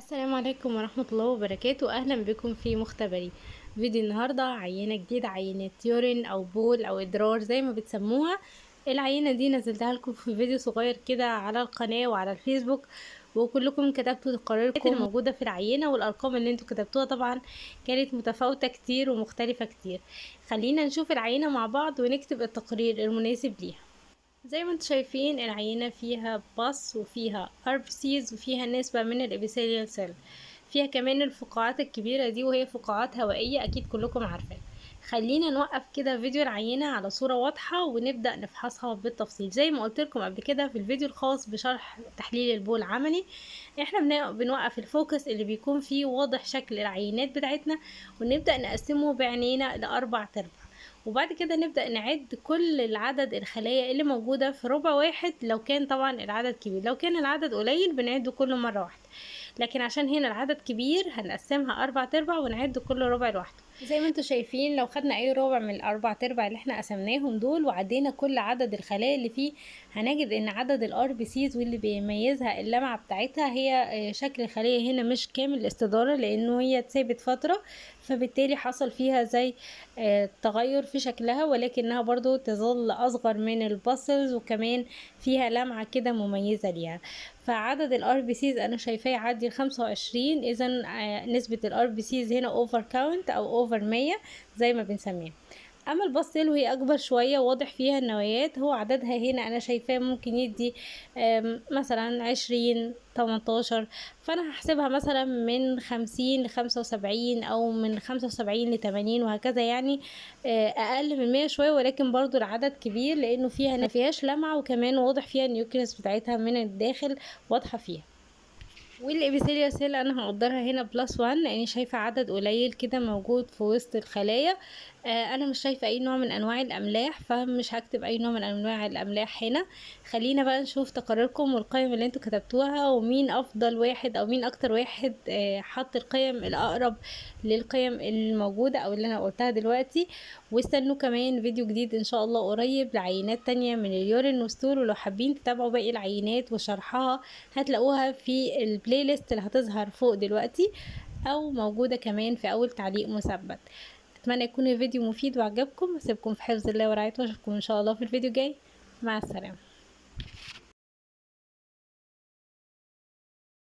السلام عليكم ورحمة الله وبركاته أهلا بكم في مختبري فيديو النهاردة عينة جديدة عينة يورين أو بول أو إدرار زي ما بتسموها العينة دي نزلتها لكم في فيديو صغير كده على القناة وعلى الفيسبوك وكلكم كتبتوا تقاريركم الموجودة في العينة والأرقام اللي انتوا كتبتوها طبعا كانت متفاوتة كتير ومختلفة كتير خلينا نشوف العينة مع بعض ونكتب التقرير المناسب ليها زي ما انتم شايفين العينة فيها باص وفيها اربسيز وفيها نسبة من الابيثيليال سيل فيها كمان الفقاعات الكبيرة دي وهي فقاعات هوائية اكيد كلكم عارفين خلينا نوقف كده فيديو العينة على صورة واضحة ونبدأ نفحصها بالتفصيل زي ما قلت لكم قبل كده في الفيديو الخاص بشرح تحليل البول عملي احنا بنوقف الفوكس اللي بيكون فيه واضح شكل العينات بتاعتنا ونبدأ نقسمه بعينينا لأربع تربع وبعد كده نبدأ نعد كل العدد الخلايا اللي موجودة في ربع واحد لو كان طبعا العدد كبير لو كان العدد قليل بنعده كله مرة واحدة لكن عشان هنا العدد كبير هنقسمها أربع تربع ونعد كل ربع لوحده زي ما انتم شايفين لو خدنا اي ربع من الاربع تربع اللي احنا قسمناهم دول وعدينا كل عدد الخلايا اللي فيه هنجد ان عدد الار بي سيز واللي بيميزها اللمعه بتاعتها هي شكل الخليه هنا مش كامل الاستداره لانه هي اتثبت فتره فبالتالي حصل فيها زي تغير في شكلها ولكنها برضو تظل اصغر من الباسلز وكمان فيها لمعه كده مميزه ليها فعدد الار بي سيز انا شايفاه يعدي الخمسة وعشرين اذا نسبه الار بي سيز هنا اوفر كاونت او اوفر مية زي ما بنسميها اما الباستيل وهي اكبر شويه واضح فيها النوايات هو عددها هنا انا شايفاه ممكن يدي مثلا عشرين تمنتاشر فانا هحسبها مثلا من خمسين لخمسة وسبعين او من خمسة وسبعين لتمانين وهكذا يعني اقل من مية شويه ولكن برضو العدد كبير لانه فيها مفيهاش لمعه وكمان واضح فيها النيوكليس بتاعتها من الداخل واضحه فيها والابيثيليا سيل انا هقدرها هنا بلس وان لاني شايفه عدد قليل كده موجود في وسط الخلايا آه انا مش شايفه اي نوع من انواع الاملاح فمش هكتب اي نوع من انواع الاملاح هنا خلينا بقى نشوف تقاريركم والقيم اللي انتوا كتبتوها ومين افضل واحد او مين اكتر واحد آه حط القيم الاقرب للقيم الموجوده او اللي انا قلتها دلوقتي واستنوا كمان فيديو جديد ان شاء الله قريب لعينات تانية من اليورين والستول ولو حابين تتابعوا باقي العينات وشرحها هتلاقوها في البلاي ليست اللي هتظهر فوق دلوقتي او موجوده كمان في اول تعليق مثبت اتمنى يكون الفيديو مفيد وعجبكم اسيبكم في حفظ الله ورعايته واشوفكم ان شاء الله في الفيديو الجاي مع السلامه